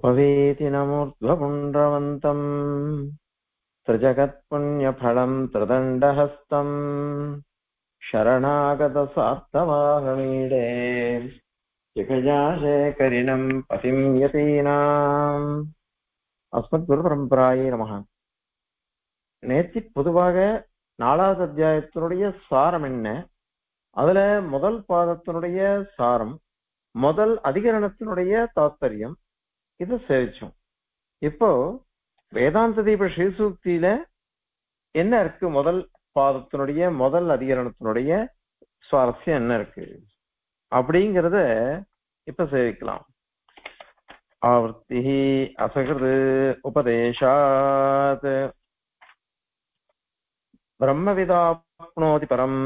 उपवेति नमूर्ध्वपुण्ड्रवन्तम् त्रिजगत्पुण्यफलम् त्रिदण्डहस्तम् शरणागतसार्थवाहमीडे जगजाशेखरिणम् पतिम् यतीनाम् அஸ்மத்குருபரம்பராயே நமக நேத்தி பொதுவாக நாலாவது அத்தியாயத்தினுடைய சாரம் என்ன அதுல முதல் பாதத்தினுடைய சாரம் முதல் அதிகரணத்தினுடைய தாத்பரியம் இது சேவிச்சோம் இப்போ வேதாந்த தீப ஸ்ரீசூக்தியில என்ன இருக்கு முதல் பாதத்தினுடைய முதல் அதிகரணத்தினுடைய சுவாரஸ்யம் என்ன இருக்கு அப்படிங்கறத இப்ப சேவிக்கலாம் आवृत्तिः असकृत् उपदेशात् ब्रह्मविदाप्नोति परम्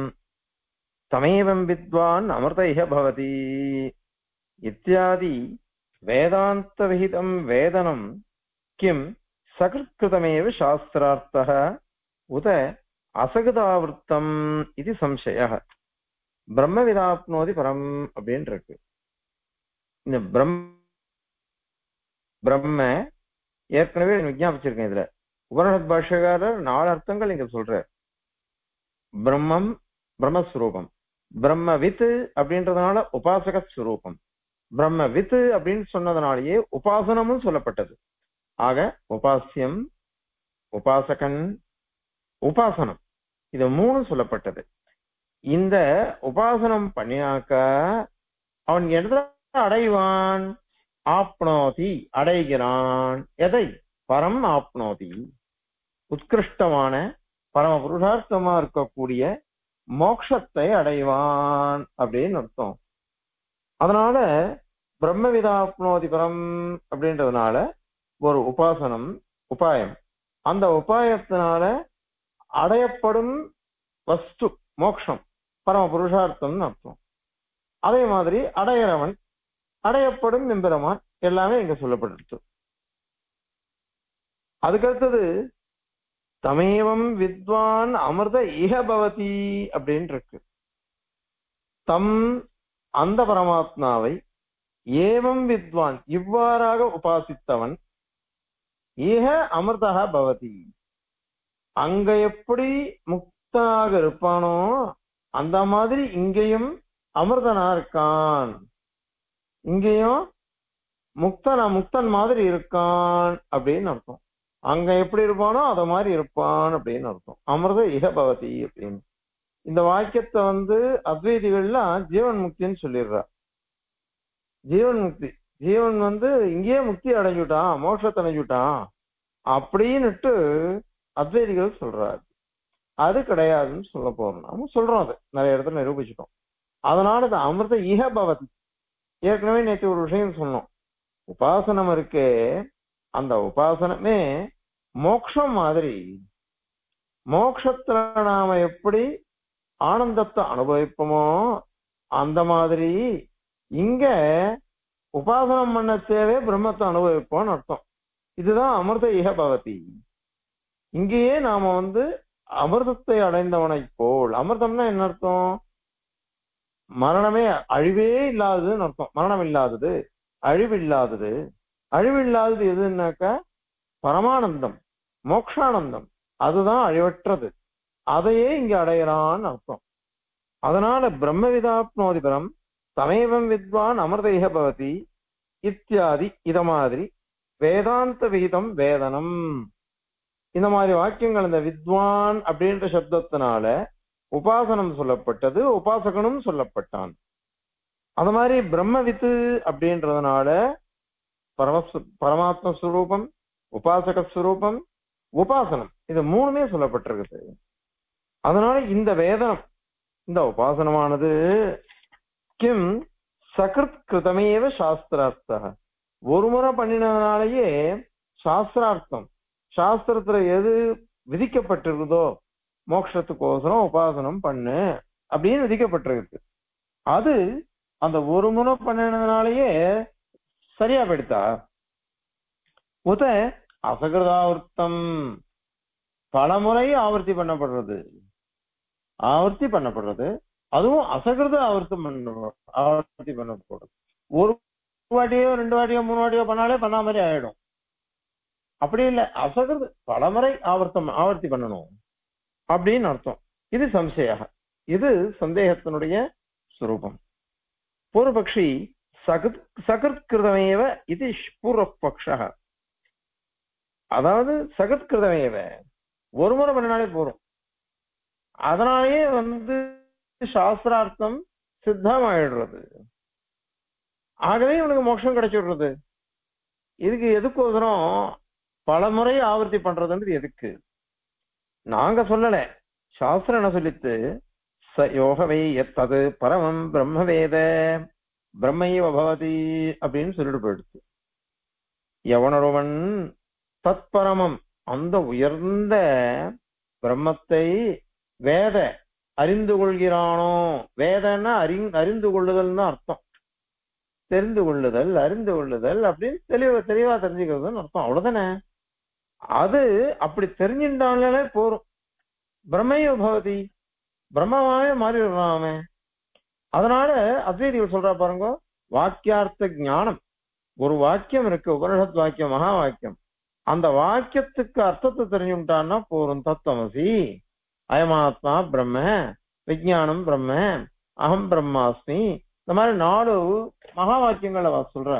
तमेवं विद्वान् अमृत इह भवति इत्यादि वेदान्तविहितं वेदनं किं सकृत्कृतमेव शास्त्रार्थः उत असकृदावृत्तम् इति संशयः பிரம்மவிதாப்னோதி பரம் அப்படின்னு இருக்கு இந்த பிரம் பிரம்ம ஏற்கனவே விஜாபிச்சிருக்கேன் இதுல உபரணத் பாஷகாரர் நாலு அர்த்தங்கள் இங்க சொல்ற பிரம்மம் பிரம்மஸ்வரூபம் பிரம்ம வித்து அப்படின்றதுனால உபாசக ஸ்வரூபம் பிரம்ம வித்து அப்படின்னு சொன்னதுனாலேயே உபாசனமும் சொல்லப்பட்டது ஆக உபாசியம் உபாசகன் உபாசனம் இது மூணு சொல்லப்பட்டது இந்த உபாசனம் பண்ணினாக்க அவன் எந்த அடைவான் ஆப்னோதி அடைகிறான் எதை பரம் ஆப்னோதி உத்கிருஷ்டமான பரம புருஷார்த்தமா இருக்கக்கூடிய மோக்ஷத்தை அடைவான் அப்படின்னு அர்த்தம் அதனால பிரம்மவிதாப்னோதி பரம் அப்படின்றதுனால ஒரு உபாசனம் உபாயம் அந்த உபாயத்தினால அடையப்படும் வஸ்து மோக்ஷம் பரம புருஷார்த்தம்னு அர்த்தம் அதே மாதிரி அடையிறவன் அடையப்படும் எம்பெருமான் எல்லாமே இங்க சொல்லப்பட்டிருக்கு அதுக்கடுத்தது தமேவம் வித்வான் அமிர்த இக பவதி அப்படின்னு இருக்கு தம் அந்த பரமாத்மாவை ஏவம் வித்வான் இவ்வாறாக உபாசித்தவன் ஈக அமிர்தக பவதி அங்க எப்படி முக்தனாக இருப்பானோ அந்த மாதிரி இங்கேயும் அமிர்தனா இருக்கான் இங்கேயும் முக்தனா முக்தன் மாதிரி இருக்கான் அப்படின்னு அர்த்தம் அங்க எப்படி இருப்பானோ அத மாதிரி இருப்பான் அப்படின்னு அர்த்தம் அமிர்த இக பவதி அப்படின்னு இந்த வாக்கியத்தை வந்து அத்வைதிகள்லாம் ஜீவன் முக்தின்னு சொல்லிடுறா ஜீவன் முக்தி ஜீவன் வந்து இங்கேயே முக்தி அடைஞ்சுட்டான் மோட்சத்தை அடைஞ்சுட்டான் அப்படின்னுட்டு அத்வைதிகள் சொல்றாரு அது கிடையாதுன்னு சொல்ல போறோம் நம்ம சொல்றோம் அது நிறைய இடத்துல நிரூபிச்சிட்டோம் அதனால அது அமிர்த இக பவதி ஏற்கனவே நேற்று ஒரு விஷயம் சொன்னோம் உபாசனம் இருக்கே அந்த உபாசனமே மோக்ஷம் மாதிரி மோக்ஷத்துல நாம எப்படி ஆனந்தத்தை அனுபவிப்போமோ அந்த மாதிரி இங்க உபாசனம் பண்ண தேவை பிரம்மத்தை அனுபவிப்போம்னு அர்த்தம் இதுதான் அமிர்த இக பவதி இங்கேயே நாம வந்து அமிர்தத்தை அடைந்தவனை போல் அமிர்தம்னா என்ன அர்த்தம் மரணமே அழிவே இல்லாததுன்னு அர்த்தம் மரணம் இல்லாதது அழிவில்லாதது அழிவில்லாதது எதுனாக்க பரமானந்தம் மோக்ஷானந்தம் அதுதான் அழிவற்றது அதையே இங்க அடையறான்னு அர்த்தம் அதனால பிரம்மவிதாப்னோதிபரம் சமேவம் வித்வான் அமிர்தைக பவதி இத்தியாதி இத மாதிரி வேதாந்த விகிதம் வேதனம் இந்த மாதிரி வாக்கியங்கள் இந்த வித்வான் அப்படின்ற சப்தத்தினால உபாசனம் சொல்லப்பட்டது உபாசகனும் சொல்லப்பட்டான் அது மாதிரி பிரம்மவித்து அப்படின்றதுனால பரம பரமாத்ம ஸ்வரூபம் உபாசக ஸ்வரூபம் உபாசனம் இது மூணுமே சொல்லப்பட்டிருக்குது அதனால இந்த வேதனம் இந்த உபாசனமானது கிம் சகிருத் கிருதமேவ சாஸ்திரார்த்த ஒரு முறை பண்ணினதுனாலயே சாஸ்திரார்த்தம் சாஸ்திரத்துல எது விதிக்கப்பட்டிருக்குதோ மோட்சத்துக்கோசரம் உபாசனம் பண்ணு அப்படின்னு விதிக்கப்பட்டிருக்கு அது அந்த ஒரு முறை பண்ணினதுனாலயே சரியா போயிடுதா உத அசகிருதாவர்த்தம் பலமுறை ஆவர்த்தி பண்ணப்படுறது ஆவர்த்தி பண்ணப்படுறது அதுவும் அசகிருத ஆவர்த்தம் பண்ண ஆவர்த்தி பண்ணப்படுறது ஒரு வாட்டியோ ரெண்டு வாட்டியோ மூணு வாட்டியோ பண்ணாலே பண்ணா மாதிரி ஆயிடும் அப்படி இல்லை அசகிறது பலமுறை ஆவர்த்தம் ஆவர்த்தி பண்ணணும் அப்படின்னு அர்த்தம் இது சம்சய இது சந்தேகத்தினுடைய சுரூபம் பூர்வபக்ஷி சகத் சகத்கிருதமேவ இது பூர்வபக்ஷ அதாவது சகத்கிருதமேவ ஒரு முறை பண்ணினாலே போதும் அதனாலேயே வந்து சாஸ்திரார்த்தம் சித்தமாயிடுறது ஆகவே இவனுக்கு மோட்சம் கிடைச்சிடுறது இதுக்கு எதுக்கோசரம் பல முறை ஆவர்த்தி பண்றதுன்றது எதுக்கு நாங்க சொல்லல சாஸ்திரம் என்ன சொல்லித்து ச யோகவை எத்தது பரமம் பிரம்மவேத பிரம்மைவ பவதி அப்படின்னு சொல்லிட்டு போயிடுச்சு எவனொருவன் தத்பரமம் அந்த உயர்ந்த பிரம்மத்தை வேத அறிந்து கொள்கிறானோ வேதன்னா அறி அறிந்து கொள்ளுதல்னு அர்த்தம் தெரிந்து கொள்ளுதல் அறிந்து கொள்ளுதல் அப்படின்னு தெளிவா தெளிவா தெரிஞ்சுக்கிறதுன்னு அர்த்தம் அவ்வளவுதானே அது அப்படி தெரிஞ்சுட்டாலே போரும் பிரம்மையோ பவதி பிரம்மமாவே மாறிடுறான் அவன் அதனால அத்வைதிகள் சொல்றா பாருங்க வாக்கியார்த்த ஞானம் ஒரு வாக்கியம் இருக்கு உபனிஷத் வாக்கியம் மகா வாக்கியம் அந்த வாக்கியத்துக்கு அர்த்தத்தை தெரிஞ்சுட்டான்னா போரும் தத்துவமசி அயமாத்மா பிரம்ம விஜயானம் பிரம்ம அகம் பிரம்மாஸ்மி இந்த மாதிரி நாலு மகா வாக்கியங்களை அவ சொல்ற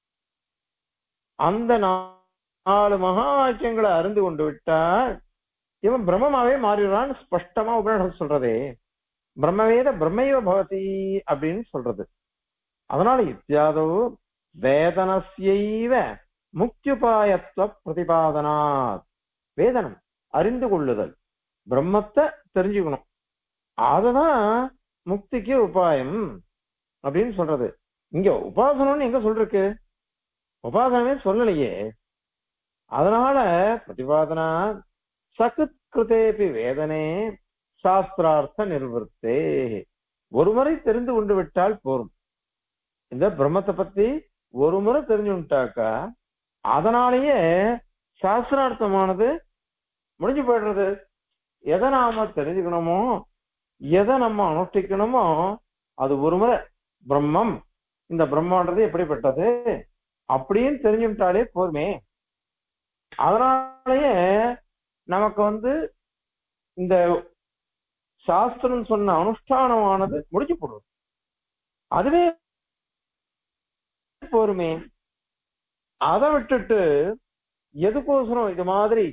அந்த நாலு மகா வாக்கியங்களை அறிந்து கொண்டு விட்டால் இவன் பிரம்மமாவே மாறிடுறான்னு ஸ்பஷ்டமா உபநிஷம் சொல்றதே பிரம்மவேத பிரம்மையோ பவதி அப்படின்னு சொல்றது அதனால இத்தியாதோ வேதனஸ்யைவ முக்கியுபாயத்துவ பிரதிபாதனாத் வேதனம் அறிந்து கொள்ளுதல் பிரம்மத்தை தெரிஞ்சுக்கணும் அதுதான் முக்திக்கு உபாயம் அப்படின்னு சொல்றது இங்க உபாசனம்னு எங்க சொல்றக்கு உபாசனமே சொல்லலையே அதனால பிரதிபாதனா சகுத் கிருதேபி வேதனே சாஸ்திரார்த்த நிர்வர்த்தே ஒரு முறை தெரிந்து கொண்டு விட்டால் போரும் இந்த பிரம்மத்தை பத்தி ஒரு முறை தெரிஞ்சுட்டாக்கா அதனாலேயே சாஸ்திரார்த்தமானது முடிஞ்சு போயிடுறது எதை நாம தெரிஞ்சுக்கணுமோ எதை நம்ம அனுஷ்டிக்கணுமோ அது ஒரு முறை பிரம்மம் இந்த பிரம்மான்றது எப்படிப்பட்டது அப்படின்னு தெரிஞ்சுட்டாலே போதுமே அதனாலேயே நமக்கு வந்து இந்த சாஸ்திரம் சொன்ன அனுஷ்டானமானது முடிஞ்சு போடுறது அதுவே போருமே அதை விட்டுட்டு எதுக்கோசரம் இது மாதிரி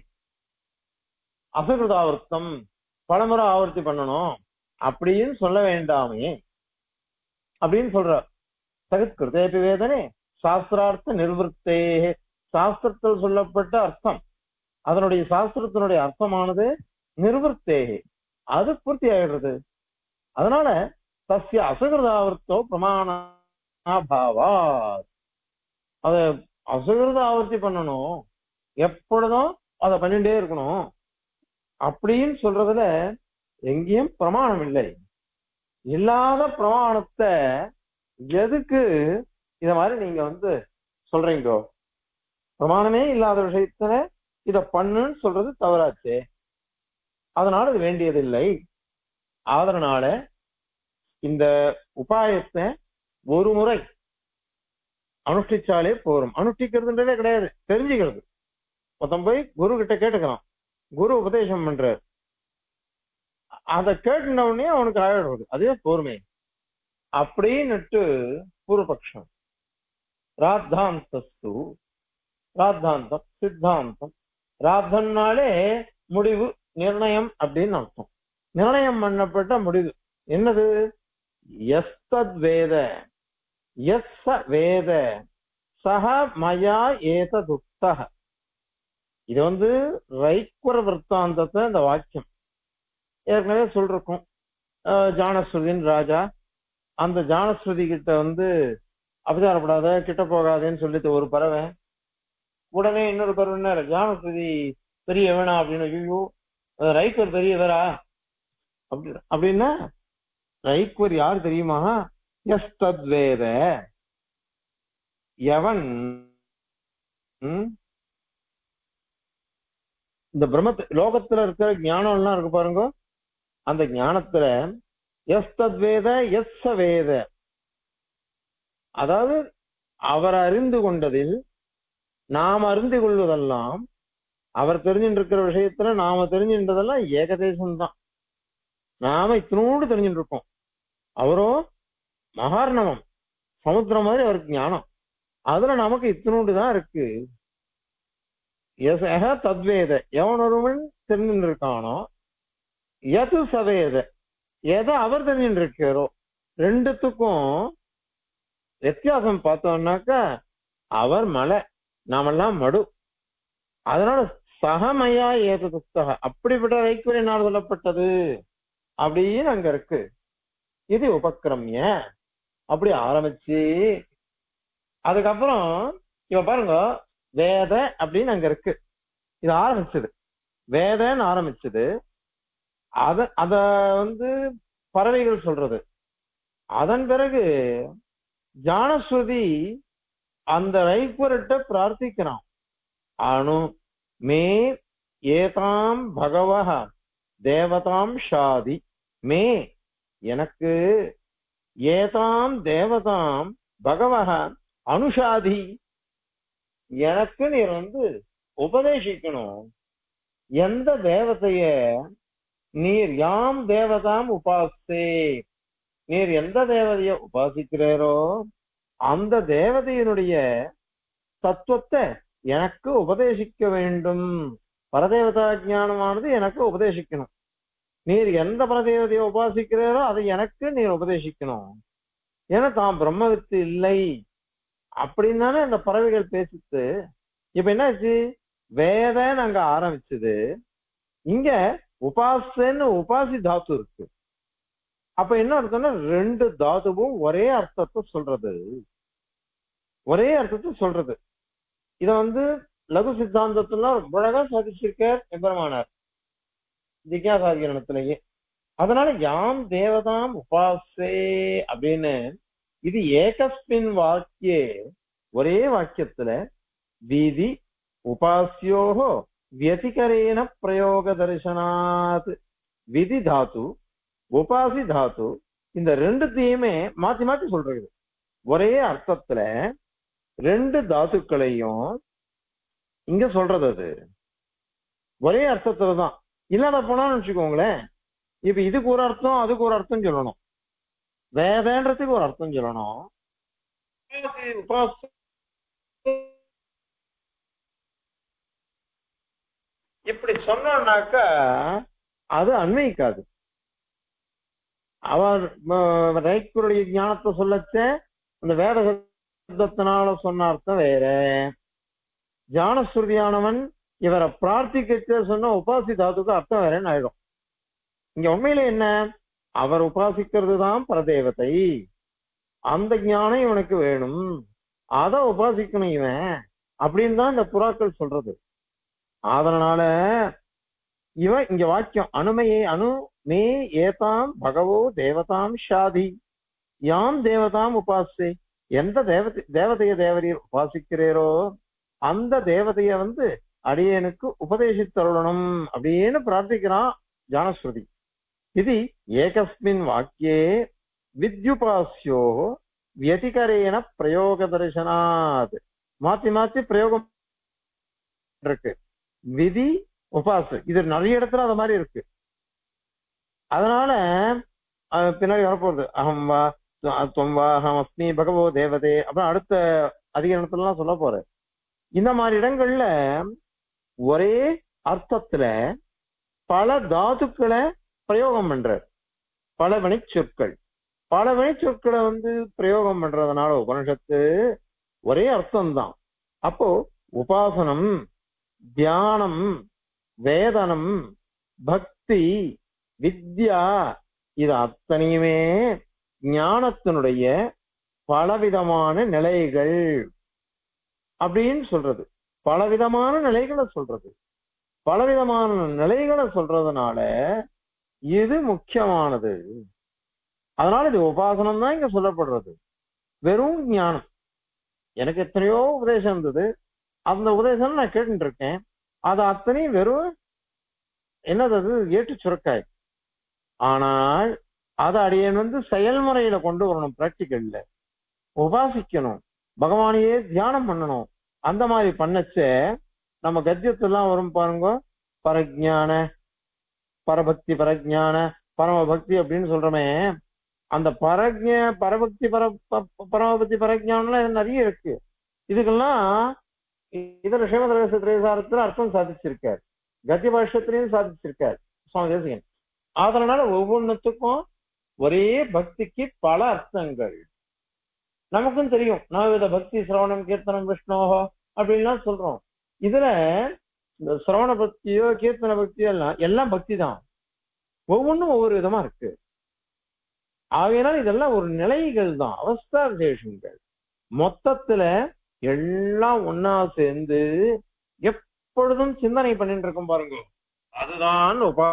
அசகிருதாவர்த்தம் பலமுறை ஆவர்த்தி பண்ணணும் அப்படின்னு சொல்ல வேண்டாமே அப்படின்னு சொல்ற சகத்கிருதேபி வேதனே சாஸ்திரார்த்த நிர்வத்தே சாஸ்திரத்தில் சொல்லப்பட்ட அர்த்தம் அதனுடைய சாஸ்திரத்தினுடைய அர்த்தமானது நிர்வத்தே அது பூர்த்தி ஆயிடுறது அதனால தஸ்ய அசகிருதாவர்த்தோ பிரமாணாபாவா அத அசகிருத ஆவர்த்தி பண்ணணும் எப்பொழுதும் அதை பண்ணிட்டே இருக்கணும் அப்படின்னு சொல்றதுல எங்கேயும் பிரமாணம் இல்லை இல்லாத பிரமாணத்தை எதுக்கு இத மாதிரி நீங்க வந்து சொல்றீங்கோ பிரமாணமே இல்லாத விஷயத்துல இத பண்ணுன்னு சொல்றது தவறாச்சே அதனால இது வேண்டியதில்லை அதனால இந்த உபாயத்தை ஒரு முறை அனுஷ்டிச்சாலே போரும் அனுஷ்டிக்கிறதுன்றதே கிடையாது தெரிஞ்சுக்கிறது மொத்தம் போய் குரு கிட்ட கேட்டுக்கிறான் குரு உபதேசம் பண்றாரு அதை கேட்டுன உடனே அவனுக்கு ஆயிடுறது அதுவே பொறுமை அப்படின்னுட்டு பூர்வபக்ஷம் ராத்தாந்தஸ்து ராத்தாந்தம் சித்தாந்தம் ராத்தம்னாலே முடிவு நிர்ணயம் அப்படின்னு அர்த்தம் நிர்ணயம் பண்ணப்பட்ட முடிவு என்னது எஸ்தத் வேத எஸ் வேத சக மயா ஏததுக்தக இது வந்து ரைக்குர விற்த்தாந்தத்தை இந்த வாக்கியம் ஏற்கனவே சொல்றோம் ஜானஸ்ருதின் ராஜா அந்த ஜானஸ்ருதி கிட்ட வந்து அபச்சாரப்படாத கிட்ட போகாதேன்னு சொல்லிட்டு ஒரு பறவை உடனே இன்னொரு பறவை என்ன ஜானஸ்ருதி பெரிய வேணா அப்படின்னு ஐயோ ரைக்கர் பெரியவரா அப்படி அப்படின்னா ரைக்வர் யார் தெரியுமா எஸ் தத்வேத எவன் இந்த பிரம்ம லோகத்துல இருக்கிற ஞானம் எல்லாம் இருக்கு பாருங்க அந்த ஞானத்துல எஸ் தத்வேத எஸ் வேத அதாவது அவர் அறிந்து கொண்டதில் நாம் அறிந்து கொள்வதெல்லாம் அவர் தெரிஞ்சுட்டு இருக்கிற விஷயத்துல நாம தெரிஞ்சுன்றதெல்லாம் ஏகதேசம் தான் நாம இத்தினோடு தெரிஞ்சுட்டு இருக்கோம் அவரோ மகார்ணவம் சமுத்திரம் மாதிரி அவருக்கு ஞானம் அதுல நமக்கு இத்தினோண்டு தான் இருக்கு எசக தத்வேத எவன் ஒருவன் தெரிஞ்சுட்டு இருக்கானோ எது சவேத எதை அவர் தெரிஞ்சுட்டு இருக்காரோ ரெண்டுத்துக்கும் வித்தியாசம் பார்த்தோம்னாக்கா அவர் மலை நாமெல்லாம் மடு அதனால சகமயா ஏத புஸ்தக அப்படிப்பட்ட வைக்குறினால் சொல்லப்பட்டது அப்படின்னு அங்க இருக்கு இது உபக்கிரமிய அப்படி ஆரம்பிச்சு அதுக்கப்புறம் இவ பாருங்க வேத அப்படின்னு அங்க இருக்கு இது ஆரம்பிச்சது வேதன்னு ஆரம்பிச்சது அத அத வந்து பறவைகள் சொல்றது அதன் பிறகு ஜானஸ்ருதி அந்த ரைக்குவர்கிட்ட பிரார்த்திக்கிறான் அணு மே ஏதாம் பகவஹ தேவதாம் ஷாதி மே எனக்கு ஏதாம் தேவதாம் பகவஹ அனுஷாதி எனக்கு நீர் வந்து உபதேசிக்கணும் எந்த தேவதைய நீர் யாம் தேவதாம் உபாசே நீர் எந்த தேவதைய உபாசிக்கிறீரோ அந்த தேவதையினுடைய தத்துவத்தை எனக்கு உபதேசிக்க வேண்டும் பரதேவதா ஞானமானது எனக்கு உபதேசிக்கணும் நீர் எந்த பரதேவதையை உபாசிக்கிறீரோ அதை எனக்கு நீர் உபதேசிக்கணும் ஏன்னா தான் பிரம்மவித்து இல்லை அப்படின்னு தானே அந்த பறவைகள் பேசித்து இப்ப என்னாச்சு வேதன்னு அங்க ஆரம்பிச்சது இங்க உபாசன்னு உபாசி தாத்து இருக்கு அப்ப என்ன அர்த்தம்னா ரெண்டு தாதுவும் ஒரே அர்த்தத்தை சொல்றது ஒரே அர்த்தத்தை சொல்றது இத வந்து லகு சித்தாந்தத்துல ரொம்ப அழகா சாதிச்சிருக்கார் எம்பெருமானார் ஜிக்யாசாதிகரணத்திலேயே அதனால யாம் தேவதாம் உபாசே அப்படின்னு இது ஏகஸ்மின் வாக்கியே ஒரே வாக்கியத்துல வீதி உபாசியோகோ வியதிகரேன பிரயோக தரிசனாத் விதி தாத்து உபாசி தாத்து இந்த ரெண்டுத்தையுமே மாத்தி மாத்தி சொல்றது ஒரே அர்த்தத்துல ரெண்டு தாத்துக்களையும் இங்க சொல்றது அது ஒரே அர்த்தத்துல தான் இல்லாத போனான்னு வச்சுக்கோங்களேன் இப்ப இதுக்கு ஒரு அர்த்தம் அதுக்கு ஒரு அர்த்தம் சொல்லணும் வேதன்றதுக்கு ஒரு அர்த்தம் சொல்லணும் உபாசி இப்படி சொன்னோம்னாக்கா அது அன்வைக்காது அவர் ரைக்குருடைய ஞானத்தை சொல்லச்ச அந்த வேத சப்தத்தினால சொன்ன அர்த்தம் வேற ஞானஸ்ருதியானவன் இவரை பிரார்த்திக்க சொன்ன உபாசி தாத்துக்கு அர்த்தம் வேறன்னு ஆயிடும் இங்க உண்மையில என்ன அவர் உபாசிக்கிறது தான் பரதேவத்தை அந்த ஞானம் இவனுக்கு வேணும் அத உபாசிக்கணும் இவன் அப்படின்னு தான் இந்த புறாக்கள் சொல்றது அதனால இவன் இங்க வாக்கியம் அனுமையே அணு மே ஏதாம் பகவோ தேவதாம் ஷாதி யாம் தேவதாம் உபாசே எந்த தேவதை தேவதைய தேவரீர் உபாசிக்கிறீரோ அந்த தேவதைய வந்து அடியனுக்கு உபதேசித்தருளணும் அப்படின்னு பிரார்த்திக்கிறான் ஜானஸ்ருதி இது ஏகஸ்மின் வாக்கியே வித்யுபாசியோ வியதிகரேன பிரயோக தரிசனாத் மாத்தி மாத்தி பிரயோகம் இருக்கு விதி உபாசு இது நிறைய இடத்துல அது மாதிரி இருக்கு அதனால பின்னாடி வரப்போகுது அகம் வா துவம் வா அகம் அஸ்மி பகவோ தேவதே அப்புறம் அடுத்த அதிகரணத்துல எல்லாம் சொல்ல போற இந்த மாதிரி இடங்கள்ல ஒரே அர்த்தத்துல பல தாதுக்களை பிரயோகம் பண்றார் பல வினை சொற்கள் பல வினை சொற்களை வந்து பிரயோகம் பண்றதுனால உபனிஷத்து ஒரே அர்த்தம் தான் அப்போ உபாசனம் தியானம் வேதனம் பக்தி வித்யா இது அத்தனையுமே ஞானத்தினுடைய பலவிதமான நிலைகள் அப்படின்னு சொல்றது பலவிதமான நிலைகளை சொல்றது பலவிதமான நிலைகளை சொல்றதுனால இது முக்கியமானது அதனால இது உபாசனம் தான் இங்க சொல்லப்படுறது வெறும் ஞானம் எனக்கு எத்தனையோ உபதேசம் இருந்தது அந்த உபதேசம் நான் கேட்டுட்டு இருக்கேன் அது அத்தனையும் வெறும் என்னது அது ஏட்டு சுரக்காய் ஆனால் அதை அடியன் வந்து செயல்முறையில கொண்டு வரணும் பிராக்டிக்கல்ல உபாசிக்கணும் பகவானையே தியானம் பண்ணணும் அந்த மாதிரி பண்ணச்சே நம்ம கத்தியத்தெல்லாம் வரும் பாருங்க பரஜான பரபக்தி பரஜான பரமபக்தி அப்படின்னு சொல்றோமே அந்த பரஜ பரபக்தி பர ப- பரமபக்தி பரஜானம்லாம் நிறைய இருக்கு இதுக்கெல்லாம் இதுல ஸ்ரீமத திரேசாரத்துல அர்த்தம் சாதிச்சிருக்கார் கத்திய பாஷ்யத்திலையும் சாதிச்சிருக்கார் சுவாமி தேசிகன் அதனால ஒவ்வொன்றுத்துக்கும் ஒரே பக்திக்கு பல அர்த்தங்கள் நமக்கும் தெரியும் நவவித பக்தி சிரவணம் கீர்த்தனம் விஷ்ணோகோ அப்படின்லாம் சொல்றோம் இதுல இந்த சிரவண பக்தியோ கீர்த்தன பக்தியோ எல்லாம் எல்லாம் பக்தி தான் ஒவ்வொன்றும் ஒவ்வொரு விதமா இருக்கு ஆகையினால் இதெல்லாம் ஒரு நிலைகள் தான் அவஸ்தா விசேஷங்கள் மொத்தத்துல எல்லாம் ஒன்னா சேர்ந்து எப்பொழுதும் சிந்தனை பண்ணிட்டு இருக்கும் பாருங்க அதுதான் உபா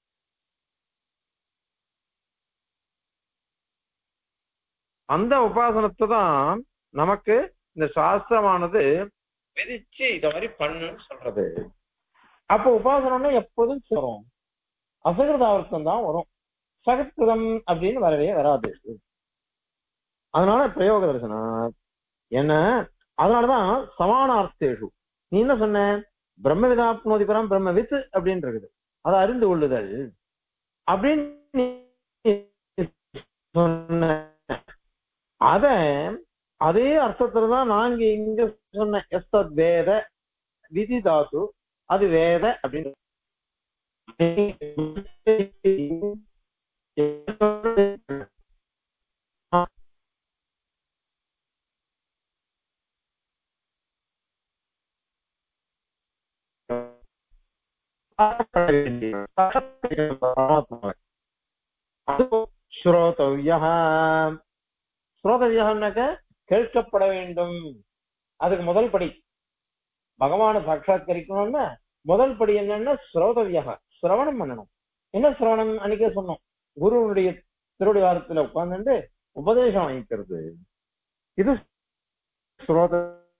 அந்த உபாசனத்தை தான் நமக்கு இந்த சாஸ்திரமானது விதிச்சு இத மாதிரி பண்ணுன்னு சொல்றது அப்ப உபாசனம்னா எப்போதும் வரும் அசகிருதாவர்த்தம் தான் வரும் சகத்கிருதம் அப்படின்னு வரவே வராது அதனால பிரயோக தரிசனம் என்ன அதனாலதான் சமானார்த்தேஷு நீ என்ன சொன்ன பிரம்மவிதாப்னோதி பரம் பிரம்மவித் அப்படின்னு இருக்குது அதை அறிந்து கொள்ளுதல் அப்படின்னு நீ சொன்ன அத அதே அர்த்தத்துல தான் நாங்க இங்க சொன்ன எஸ்தத் வேத விதி தாத்து அது வேத அப்படின்னு ஸ்ரோதவ்யா ஸ்ரோதவியகம்னாக்க கேட்கப்பட வேண்டும் அதுக்கு முதல் படி பகவானை சாட்சாத்கரிக்கணும்னா முதல் படி என்னன்னா ஸ்ரோதவியக சிரவணம் பண்ணணும் என்ன சிரவணம் அன்னைக்கே சொன்னோம் குருவனுடைய திருடி வாரத்துல உட்கார்ந்துட்டு உபதேசம் வாங்கிக்கிறது இது ஸ்ரோத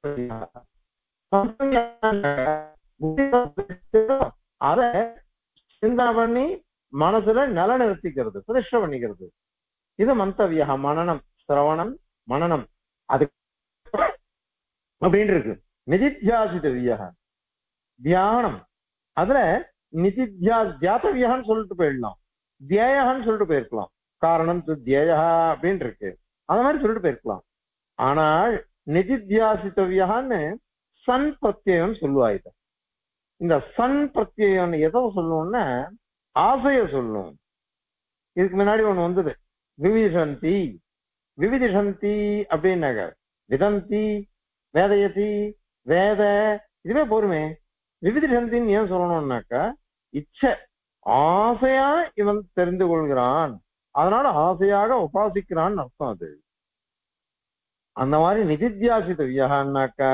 அத சிந்தனை பண்ணி மனசுல நிலநிறுத்திக்கிறது பிரதிஷ்ட பண்ணிக்கிறது இது மந்தவியா மனநம் சிரவணம் மனநம் அது அப்படின்னு இருக்கு நிதித்தியாசிதவியா தியானம் அதுல நிதித்தியா தியாத்தவியான்னு சொல்லிட்டு போயிடலாம் தியேயகான்னு சொல்லிட்டு போயிருக்கலாம் காரணம் து தியேயா அப்படின்னு இருக்கு அந்த மாதிரி சொல்லிட்டு போயிருக்கலாம் ஆனால் நிதித்தியாசித்தவியான்னு சன் பிரத்யேகம் சொல்லுவா இத இந்த சன் பிரத்யேகம் எதை சொல்லணும்னா ஆசைய சொல்லணும் இதுக்கு முன்னாடி ஒண்ணு வந்தது விவிசந்தி விவிதிஷந்தி அப்படின்னாங்க விதந்தி வேதயதி வேத இதுவே போருமே விவிதிஷந்தின்னு ஏன் சொல்லணும்னாக்கா இச்சை ஆசையா இவன் தெரிந்து கொள்கிறான் அதனால ஆசையாக உபாசிக்கிறான்னு அர்த்தம் அது அந்த மாதிரி நிதித்தியாசித வியகான்னாக்கா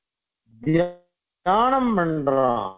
தியானம் பண்றான்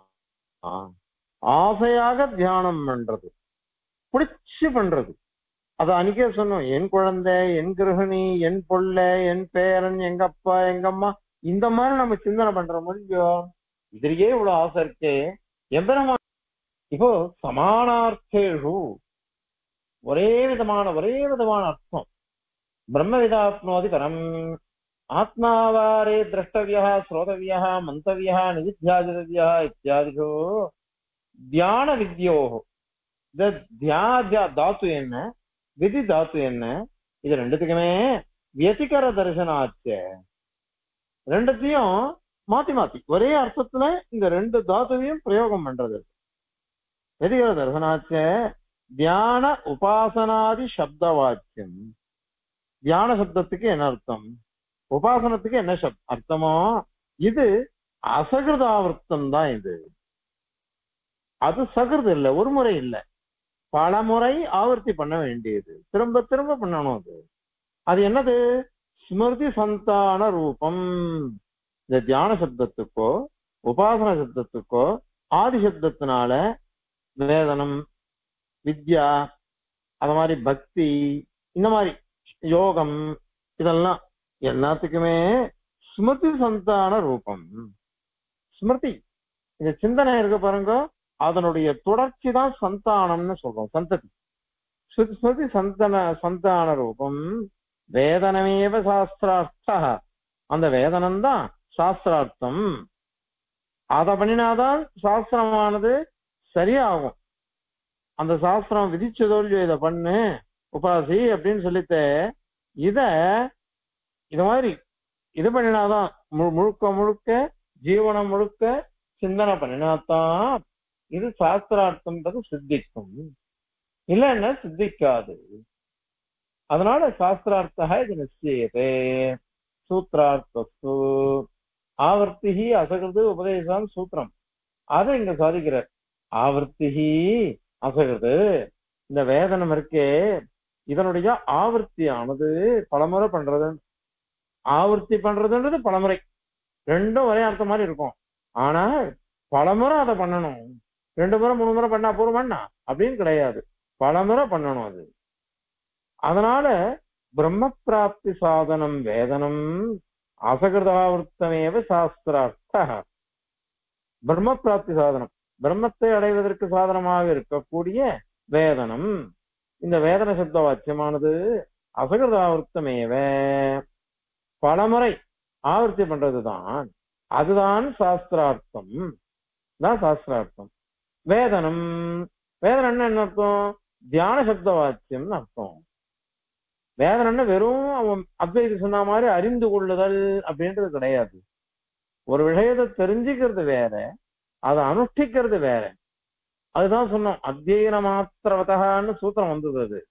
ஆசையாக தியானம் பண்றது பிடிச்சு பண்றது அது அன்னைக்கே சொன்னோம் என் குழந்தை என் கிரகிணி என் பொள்ள என் பேரன் எங்க அப்பா எங்க அம்மா இந்த மாதிரி நம்ம சிந்தனை பண்ற முடியும் இதுலயே இவ்வளவு ஆசை இருக்கே எம்பெருமா இப்போ சமானார்த்தேஷு ஒரே விதமான ஒரே விதமான அர்த்தம் பிரம்மவிதாப்னோதி பரம் ஆத்மாவாரே திரஷ்டவியா ஸ்ரோதவியா மந்தவியா நிதித்தியாதிதவியா இத்தியாதிகோ தியான வித்யோ இந்த தியாஜா தாத்து என்ன விதி தாத்து என்ன இது ரெண்டுத்துக்குமே வியதிகர தரிசனாச்சு ரெண்டுத்தையும் மாத்தி மாத்தி ஒரே அர்த்தத்துல இந்த ரெண்டு தாத்துவையும் பிரயோகம் பண்றது வியதிகர தரிசனாச்ச தியான உபாசனாதி சப்த வாக்கியம் தியான சப்தத்துக்கு என்ன அர்த்தம் உபாசனத்துக்கு என்ன சப் அர்த்தமோ இது அசகிருதாவர்த்தம் தான் இது அது சகிருது இல்ல ஒரு முறை இல்ல பல முறை ஆவர்த்தி பண்ண வேண்டியது திரும்ப திரும்ப பண்ணணும் அது அது என்னது ஸ்மிருதி சந்தான ரூபம் இந்த தியான சப்தத்துக்கோ உபாசன சப்தத்துக்கோ ஆதி சப்தத்தினால வேதனம் வித்யா அது மாதிரி பக்தி இந்த மாதிரி யோகம் இதெல்லாம் எல்லாத்துக்குமே ஸ்மிருதி சந்தான ரூபம் ஸ்மிருதி இந்த சிந்தனை இருக்க பாருங்க அதனுடைய தொடர்ச்சி தான் சந்தானம்னு சொல்றோம் சந்ததி ஸ்ருதி ஸ்மிருதி சந்தன சந்தான ரூபம் வேதனமேவ சாஸ்திரார்த்தா அந்த வேதனம் தான் சாஸ்திரார்த்தம் அத பண்ணினாதான் சாஸ்திரமானது சரியாகும் அந்த சாஸ்திரம் விதிச்சதோல்வியோ இத பண்ணு உபாசி அப்படின்னு சொல்லிட்டு இத இது மாதிரி இது பண்ணினாதான் மு- முழுக்க முழுக்க ஜீவனம் முழுக்க சிந்தனை பண்ணினாதான் இது சாஸ்திரார்த்தம்ன்றது சித்திக்கும் இல்லைன்னா சித்திக்காது அதனால சாஸ்திரார்த்தா இது நிச்சயத்தே சூத்ரார்த்தஸ்து ஆவர்த்திகி அசகிருது உபதேசம் சூத்திரம் அதை இங்க சாதிக்கிறார் ஆவர்த்திகி அசகிருது இந்த வேதனம் இருக்கே இதனுடைய ஆவர்த்தியானது பலமுறை பண்றது ஆவர்த்தி பண்றதுன்றது பலமுறை ரெண்டும் ஒரே அர்த்தம் மாதிரி இருக்கும் ஆனா பலமுறை அதை பண்ணணும் ரெண்டு முறை மூணு முறை பண்ணா போருமாண்ணா அப்படின்னு கிடையாது பலமுறை பண்ணணும் அது அதனால பிரம்ம பிராப்தி சாதனம் வேதனம் அசகிருதாவர்த்தமேவ சாஸ்திரார்த்த பிரம்ம பிராப்தி சாதனம் பிரம்மத்தை அடைவதற்கு சாதனமாக இருக்கக்கூடிய வேதனம் இந்த வேதன சப்த வாக்கியமானது அசகிருதாவர்த்தமேவ பலமுறை ஆவர்த்தி பண்றதுதான் அதுதான் சாஸ்திரார்த்தம் தான் சாஸ்திரார்த்தம் வேதனம் வேதனம்னு என்ன அர்த்தம் தியான சப்த வாக்கியம்னு அர்த்தம் வேதனம்னு வெறும் அவன் அத்வைதி சொன்ன மாதிரி அறிந்து கொள்ளுதல் அப்படின்றது கிடையாது ஒரு விஷயத்தை தெரிஞ்சுக்கிறது வேற அதை அனுஷ்டிக்கிறது வேற அதுதான் சொன்னோம் அத்தியன மாத்திரவதான்னு சூத்திரம் வந்தது அது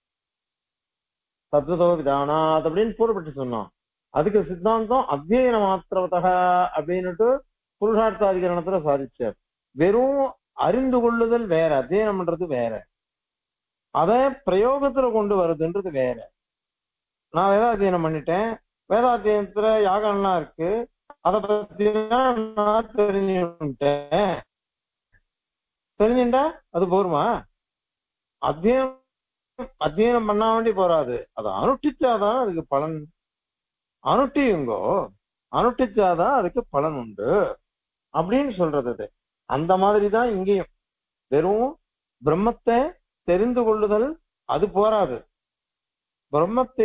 தத்துவதோ விதானாத் அப்படின்னு பூர்வப்பட்டு சொன்னோம் அதுக்கு சித்தாந்தம் அத்தியன மாத்திரவதா அப்படின்னுட்டு புருஷார்த்தாதிகரணத்துல சாதிச்சார் வெறும் அறிந்து கொள்ளுதல் வேற அத்தியனம் பண்றது வேற அத பிரயோகத்துல கொண்டு வருதுன்றது வேற நான் வேதாத்தியனம் பண்ணிட்டேன் வேதாத்தியனத்துல யாகம்லாம் இருக்கு அத பத்தி நான் தெரிஞ்சுட்டேன் தெரிஞ்சுட்டா அது போருமா அத்தியனம் அத்தியனம் பண்ண வேண்டி போறாது அதை அனுஷ்டிச்சாதான் அதுக்கு பலன் அனுஷ்டியுங்கோ அனுஷ்டிச்சாதான் அதுக்கு பலன் உண்டு அப்படின்னு சொல்றது அது அந்த மாதிரி தான் இங்கேயும் வெறும் பிரம்மத்தை தெரிந்து கொள்ளுதல் அது போராது பிரம்மத்தை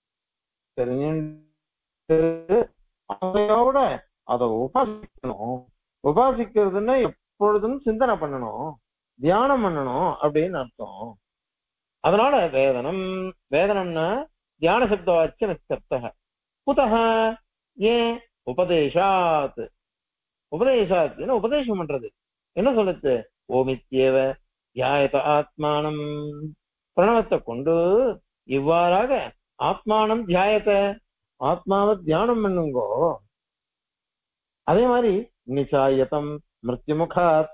தெரிஞ்சு அதையோட அதை உபாசிக்கணும் உபாசிக்கிறதுன்னா எப்பொழுதும் சிந்தனை பண்ணணும் தியானம் பண்ணணும் அப்படின்னு அர்த்தம் அதனால வேதனம் வேதனம்னா தியான சப்த வாக்கிய நிச்சப்தக குதக ஏன் உபதேசாத் உபதேசாத் என்ன உபதேசம் பண்றது என்ன சொல்லுது ஓமித்யேவ தியாயத ஆத்மானம் பிரணவத்தை கொண்டு இவ்வாறாக ஆத்மானம் தியாயத்த ஆத்மாவை தியானம் பண்ணுங்கோ அதே மாதிரி நிச்சாயதம் மிருத்யுமுகாத்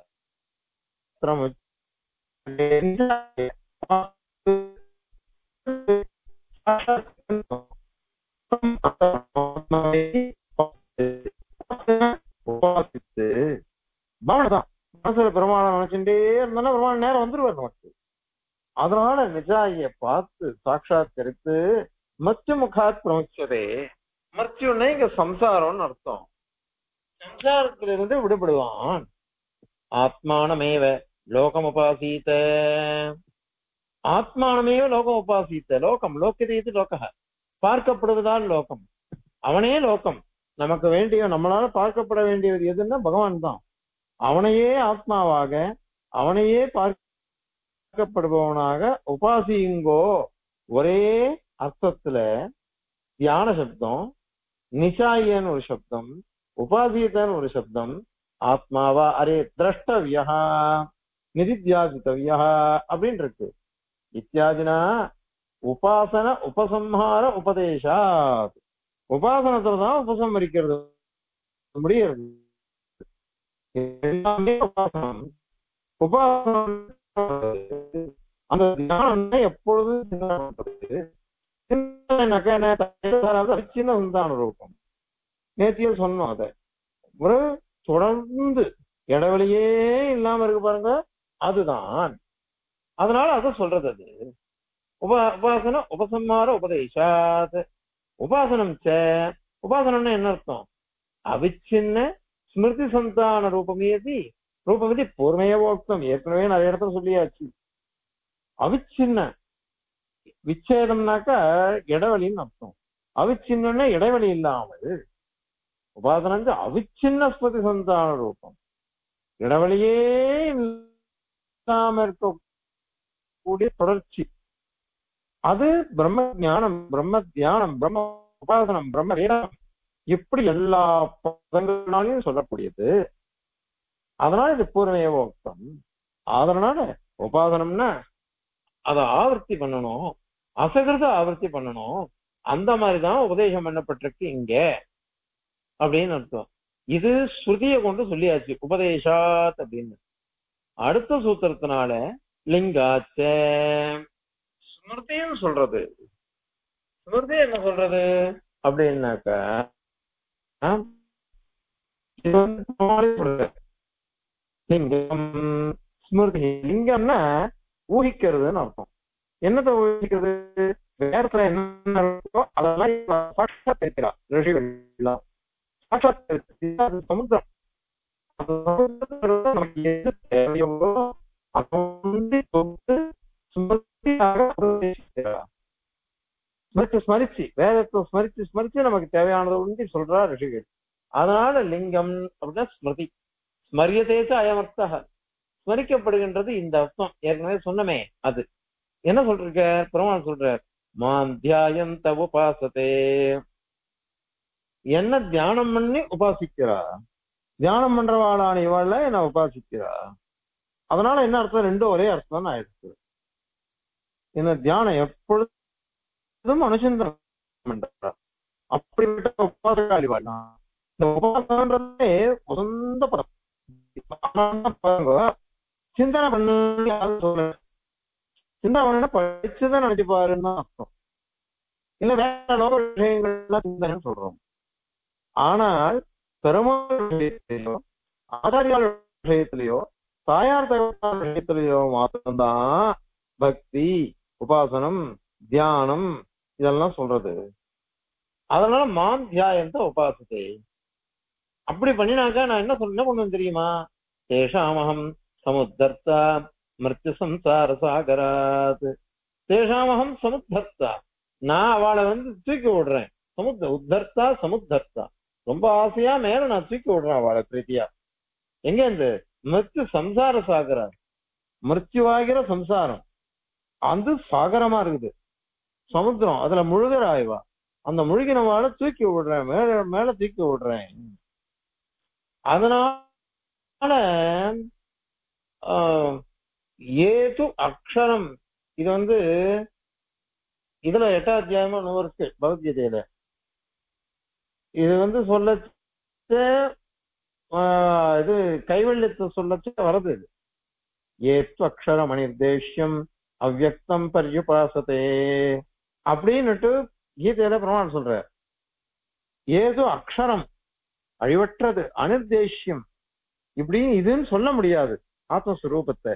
உபாசித்து பவனதான் மனசுல பெருமாளை நினைச்சுட்டே இருந்தோம்னா பெருமாள் நேரம் வந்துருவார் நமக்கு அதனால நிஜாய பார்த்து சாட்சாத்தரித்து மத்திய முகாத் பிரமுச்சதே மத்தியுன்னா இங்க சம்சாரம்னு அர்த்தம் சம்சாரத்திலிருந்து விடுபடுவான் ஆத்மானமேவ லோகம் உபாசீத ஆத்மானமேவ லோகம் உபாசீத்த லோகம் லோக்கியதை இது லோக பார்க்கப்படுவதால் லோகம் அவனே லோகம் நமக்கு வேண்டிய நம்மளால பார்க்கப்பட வேண்டியது எதுன்னா பகவான் தான் அவனையே ஆத்மாவாக அவனையே பார்க்கப்படுபவனாக உபாசியுங்கோ ஒரே அர்த்தத்துல தியான சப்தம் நிசாயன்னு ஒரு சப்தம் உபாசியத்தன்னு ஒரு சப்தம் ஆத்மாவா அரே திரஷ்டவியா நிதித்தியாசித்தவியா அப்படின்னு இருக்கு இத்தியாதினா உபாசன உபசம்ஹார உபதேசா உபாசனத்துலதான் உபசம்ஹரிக்கிறது முடியாது எல்லாமே உபாசனம் உபாசனம் அந்த தியானம் எப்பொழுதும் சிந்தனை பண்றது சிந்தனைனாக்கா என்ன அது சின்ன சந்தான ரூபம் நேத்தியில் சொன்னோம் அதை ஒரு தொடர்ந்து இடைவெளியே இல்லாம இருக்கு பாருங்க அதுதான் அதனால அதை சொல்றது அது உபா உபாசன உபசம்மார உபதேசாத் உபாசனம் ச உபாசனம்னா என்ன அர்த்தம் அவிச்சின்ன ஸ்மிருதி சந்தான ரூபமேதி ரூபமதி பூர்மையோக்தம் ஏற்கனவே நிறைய இடத்துல சொல்லியாச்சு அவிச்சின்ன விச்சேதம்னாக்கா இடைவெளின்னு அர்த்தம் அவிச்சின்னா இடைவெளி இல்லாமல் உபாசனஞ்ச அவிச்சின்ன ஸ்மிருதி சந்தான ரூபம் இடைவெளியே இல்லாம இருக்கக்கூடிய தொடர்ச்சி அது பிரம்ம ஞானம் பிரம்ம தியானம் பிரம்ம உபாசனம் பிரம்ம வேடம் இப்படி எல்லா பதங்களாலையும் சொல்லக்கூடியது அதனால இது பூர்ணேவோக்தம் அதனால உபாசனம்னா அதை ஆவர்த்தி பண்ணணும் அசகிருத ஆவர்த்தி பண்ணணும் அந்த மாதிரிதான் உபதேசம் பண்ணப்பட்டிருக்கு இங்க அப்படின்னு அர்த்தம் இது ஸ்ருதியை கொண்டு சொல்லியாச்சு உபதேசாத் அப்படின்னு அடுத்த சூத்திரத்தினால லிங்காச்ச ஸ்மிருதியும் சொல்றது ஸ்மிருதி என்ன சொல்றது அப்படின்னாக்கா ஆ? இது வந்து முன்னாடி சொல்றது. லிங்கம் ஸ்மிருதி லிங்கம்னா ஊகிக்கிறதுன்னு அர்த்தம் என்னத்தை ஊகிக்கிறது வேறத்துல என்ன இருக்கோ அதெல்லாம் இவ சாட்சாத் இருக்கிறா ரிஷிகள் எல்லாம் சாட்சாத் இருக்கு. அது சமுத்திரம் அந்த சமுத்திரத்துல நமக்கு எது தேவையோ அதை வந்து தொட்டு ஸ்மிருதியாக உபதேசிக்கிறா. ஸ்மரிச்சு ஸ்மரிச்சு வேதத்தை ஸ்மரிச்சு ஸ்மரிச்சு நமக்கு தேவையானதை உண்டி சொல்றா ரிஷிகள் அதனால லிங்கம் அப்படின்னா ஸ்மிருதி ஸ்மரியதேச்ச அயமர்த்தக ஸ்மரிக்கப்படுகின்றது இந்த அர்த்தம் ஏற்கனவே சொன்னமே அது என்ன சொல்றீங்க பெருமாள் சொல்றார் மாம் தியாயந்த உபாசதே என்ன தியானம் பண்ணி உபாசிக்கிறா தியானம் பண்றவாளான இவாள்ல என்ன உபாசிக்கிறா அதனால என்ன அர்த்தம் ரெண்டும் ஒரே அர்த்தம் தான் ஆயிடுச்சு என்ன தியானம் எப்பொழுதும் அனுசந்தனம் பண்றா அப்படிப்பட்ட உபாசகாலி வாழலாம் இந்த உபாசனன்றதே உசந்த பதம் ஆனா பாருங்க, சிந்தனை பண்ணு யாரும் சொல்லல சிந்தனை பண்ணா படிச்சுதான் நினைச்சு பாருன்னு தான் அர்த்தம் இல்ல வேற லோக விஷயங்கள்லாம் சிந்தனை சொல்றோம் ஆனால் பெருமாள் விஷயத்திலேயோ ஆச்சாரியால் விஷயத்திலேயோ தாயார் தகவல் விஷயத்திலேயோ மாத்திரம்தான் பக்தி உபாசனம் தியானம் இதெல்லாம் சொல்றது அதனால மாம் தியாயந்த உபாசத்தை அப்படி பண்ணினாக்கா நான் என்ன சொல்ல என்ன பண்ணுவேன் தெரியுமா தேஷாமகம் சமுத்தர்த்தா மிருத்யு சம்சார சாகராத் தேஷாமகம் சமுத்தர்த்தா நான் அவளை வந்து தூக்கி விடுறேன் சமுத்த உத்தர்த்தா சமுத்தர்த்தா ரொம்ப ஆசையா மேல நான் தூக்கி விடுறேன் அவளை பிரீத்தியா எங்க இருந்து மிருத்யு சம்சார சாகரா மிருத்யுவாகிற சம்சாரம் அது சாகரமா இருக்குது சமுத்திரம் அதுல முழுகிற ஆய்வா அந்த முழுகினவாளை தூக்கி விடுறேன் மேல மேல தூக்கி விடுறேன் அதனால ஆஹ், ஏது அக்ஷரம் இது வந்து இதுல எட்டாம் அத்தியாயமா நூறு இருக்கு பகவத்கீதையில இது வந்து சொல்லச்ச ஆஹ், இது கைவல்யத்தை சொல்லச்ச வருது இது ஏத்து அக்ஷரம் அனிர்தேஷ்யம் அவ்வக்தம் பரியுபாசத்தே அப்படின்னுட்டு கீதையில பிரமாணம் சொல்ற ஏதோ அக்ஷரம் அழிவற்றது அனிர்தேஷ்யம் இப்படி இதுன்னு சொல்ல முடியாது ஆத்மஸ்வரூபத்தை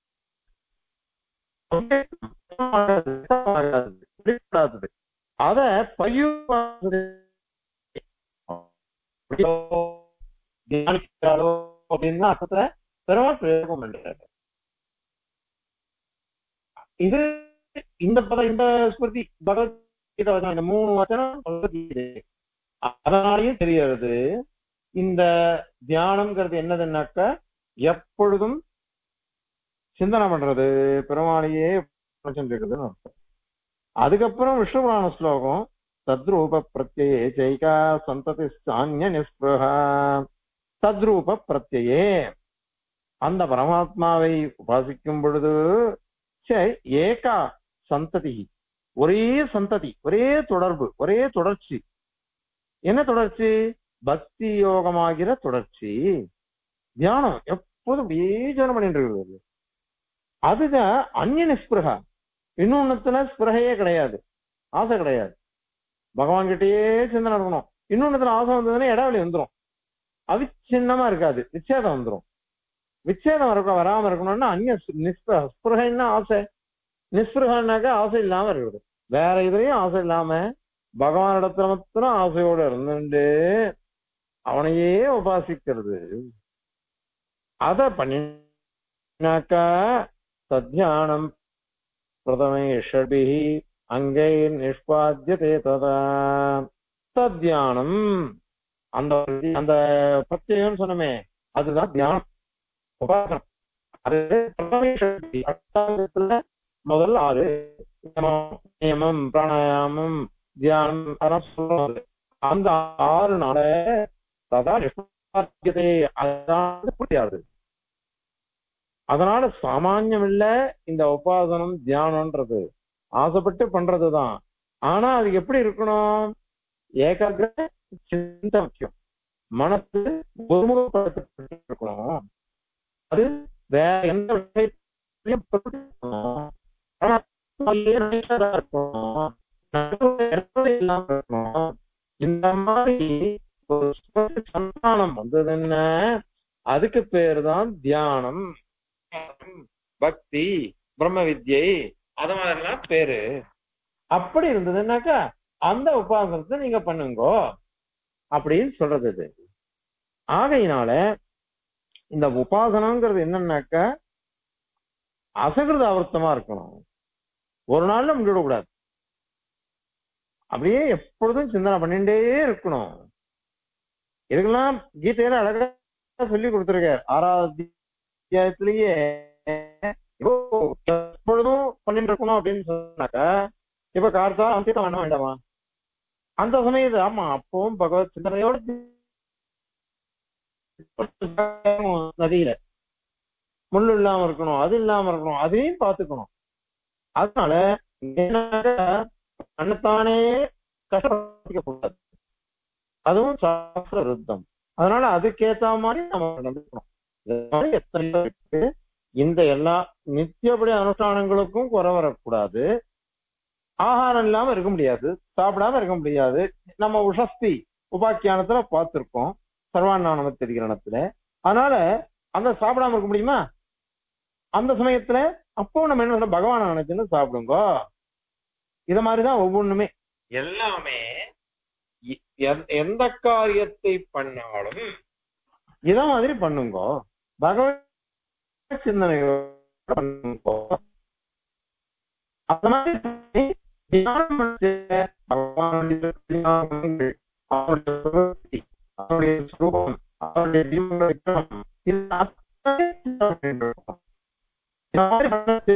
வெளிப்படாதது. அத பரியுபாசத்தை தியானிக்கிறாரோ அப்படின்னு அர்த்தத்துல பெருமாள் பிரயோகம் பண்றாரு இது இந்த பதம் இந்த ஸ்மிருதி பகவத்கீதை வசனம், இந்த மூணு வச்சனம் பகவத்கீதை அதனாலையும் தெரியறது இந்த தியானம்ங்கிறது என்னதுன்னாக்க எப்பொழுதும் சிந்தனை பண்றது பெருமாளையே இருக்குதுன்னு அர்த்தம் அதுக்கப்புறம் விஷ்ணு புராண ஸ்லோகம் தத்ரூப பிரத்யே ஜெய்கா சந்ததி சான்ய நிஸ்பிருஹா தத்ரூப பிரத்யே அந்த பரமாத்மாவை உபாசிக்கும் பொழுது சரி, ஏகா சந்ததி ஒரே சந்ததி ஒரே தொடர்பு ஒரே தொடர்ச்சி என்ன தொடர்ச்சி பக்தி யோகமாகிற தொடர்ச்சி தியானம் எப்போதும் அப்படியே தியானம் பண்ணிட்டு இருக்கிறது அதுதான் அந்நிய நிஸ்பிருகா இன்னொன்னுத்துல ஸ்பிருகையே கிடையாது ஆசை கிடையாது பகவான் கிட்டயே சிந்தனை இருக்கணும் இன்னொன்னுத்துல ஆசை வந்ததுன்னா இடைவெளி வந்துரும் அவிச்சின்னமா இருக்காது விச்சேதம் வந்துரும் விச்சேதம் இருக்க வராம இருக்கணும்னா அந்நிய நிஸ்பிருக ஸ்பிருகைன்னா ஆசை நிஸ்பிருகனாக்க ஆசை இல்லாம இருக்குது வேற இதுலயும் ஆசை இல்லாம பகவான் இடத்துல மாத்திரம் ஆசையோட இருந்துட்டு அவனையே உபாசிக்கிறது அத பண்ணினாக்கா தத்யானம் பிரதமே ஷட்பிஹி அங்கை நிஷ்பாத்தியதே ததா தத்யானம் அந்த அந்த பிரத்யேகம் சொன்னமே அதுதான் தியானம் உபாசனம் அது பரமேஸ்வரன் அஷ்டாங்கத்துல முதல் ஆறு நியமம், நியமம் பிராணாயாமம் தியானம் அதெல்லாம் சொல்றது அந்த ஆறு நாள சதா நிஷ்பாத்தியதை அதான் பூர்த்தியாகுது அதனால சாமானியம் இல்ல இந்த உபாசனம் தியானம்ன்றது ஆசைப்பட்டு பண்றதுதான் ஆனா அது எப்படி இருக்கணும் ஏகாகிர சிந்த முக்கியம் மனசு ஒருமுகப்படுத்த இருக்கணும் அது வேற எந்த விஷயத்திலையும் இருக்கணும். ஆனா அதுலயே nice-ஆ இருக்கணும். நடுவுல இடத்துல இல்லாம இருக்கணும். இந்த மாதிரி ஒரு சுப சந்தானம் வந்தது என்ன அதுக்கு பேர் தான் தியானம் பக்தி பிரம்ம வித்யை அது மாதிரிலாம் பேரு அப்படி இருந்ததுன்னாக்கா அந்த உபாசனத்தை நீங்க பண்ணுங்கோ அப்படின்னு சொல்றது இது ஆகையினால இந்த உபாசனங்கிறது என்னன்னாக்க அசகிருத ஆவர்த்தமா இருக்கணும் ஒரு நாள்ல முடிவிடக்கூடாது அப்படியே எப்பொழுதும் சிந்தனை பண்ணிட்டே இருக்கணும் இதுக்கெல்லாம் கீதையில அழகா சொல்லி கொடுத்திருக்கார் ஆறாவது அத்தியாயத்திலேயே இப்போ எப்பொழுதும் பண்ணிட்டு இருக்கணும் அப்படின்னு சொன்னாக்கா இப்ப கார்த்தா அந்தியம் பண்ண வேண்டாமா அந்த சமயத்து ஆமா அப்பவும் பகவத் சிந்தனையோட நதியில முள்ளு இல்லாம இருக்கணும் அது இல்லாம இருக்கணும் அதையும் பார்த்துக்கணும் அதனால தன்னைத்தானே கஷ்டப்படுத்திக்க கூடாது அதுவும் சாஸ்திர விருத்தம் அதனால அதுக்கேத்த மாதிரி நம்ம நடந்துக்கணும் இது மாதிரி எத்தனை பேர் இருக்கு இந்த எல்லா நித்தியப்படி அனுஷ்டானங்களுக்கும் குறை வரக்கூடாது ஆகாரம் இல்லாம இருக்க முடியாது சாப்பிடாம இருக்க முடியாது நம்ம உஷஸ்தி உபாக்கியானத்துல பார்த்திருக்கோம் சர்வாண்ணானம தெரிகிறனத்துல அதனால அந்த சாப்பிடாம இருக்க முடியுமா அந்த சமயத்துல அப்போ நம்ம என்ன சொல்றோம் பகவான் நினைச்சுன்னு சாப்பிடுங்க இத மாதிரிதான் ஒவ்வொன்றுமே எல்லாமே இ- எந்த- எந்த காரியத்தை பண்ணாலும் இத மாதிரி பண்ணுங்க பகவத் சிந்தனையோட பண்ணுங்க அந்த மாதிரி பண்ணி தியானம் பண்ணி பகவானுடைய தியானங்கள், அவருடைய பிரவൃத்தி, அவருடைய சுரூபம் அவருடைய தீபங்கள் விக்ரமம், இது அத்தனை சிந்தனை பண்ணிட்டு இருக்கோம். இந்த மாதிரி பண்ணது,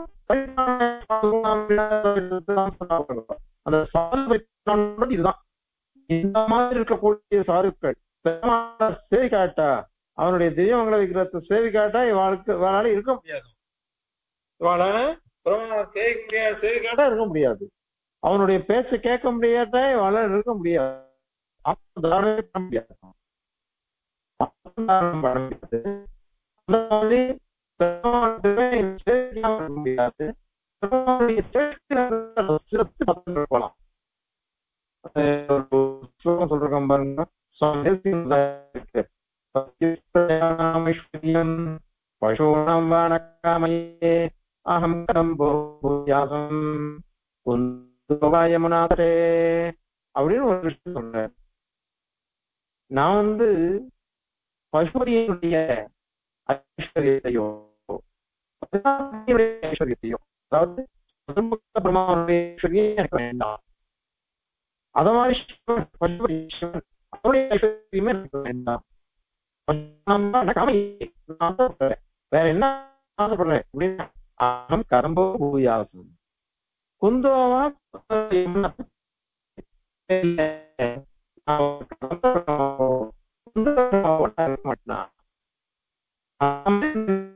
அந்த சாது வைக்கணும்ன்றது இதுதான் இந்த மாதிரி இருக்கக்கூடிய சாருக்கள் பெருமாளை சேவி காட்டா அவனுடைய தெய்வங்களை விக்கிரத்தை சேவி காட்டா இவாளுக்கு இவளால இருக்க முடியாது இவாளால பெருமாளை சேவிக்க முடியாது சேவி காட்டா இருக்க முடியாது அவனுடைய பேச்ச கேட்க முடியாட்டா இவாளால இருக்க முடியாது அப்ப தாரணமே பண்ண முடியாது அப்ப தாரணம் பண்ண முடியாது அந்த மாதிரி பெருமாளுடைய சேவிக்காம இருக்க முடியாது பெருமாளுடைய சேவிக்கிற சிறப்பு பத்து போலாம் ஒரு ஸ்லோகம் சொல்றேன் பாருங்க சுவாமி இருக்கு ஐஸ்வர்யம் பசூனாம் வானக்காமயே அகம் கரம் பூயாசம் குந்துவாயமுனாதரே அப்படின்னு ஒரு விஷயம் சொல்றேன் நான் வந்து பசுபதியினுடைய ஐஸ்வர்யத்தையோ ஐஸ்வர்யத்தையோ அதாவது பசுமுக பிரம்மாவுடைய ஐஸ்வர்யம் எனக்கு வேண்டாம் அத மாதிரி சிவன், பசுபதி சிவன், அவருடைய ஐஸ்வர்யமே எனக்கு வேண்டாம் நான் காமி, நான் ஆசைப்படுறேன். வேற என்ன ஆசைப்படுறேன் அப்படின்னா அகம் கரம்போ பூயாசம் குந்தோவா யமுனா. இல்ல, நான் குந்தோவா இருக்க மாட்டேனா. அவன்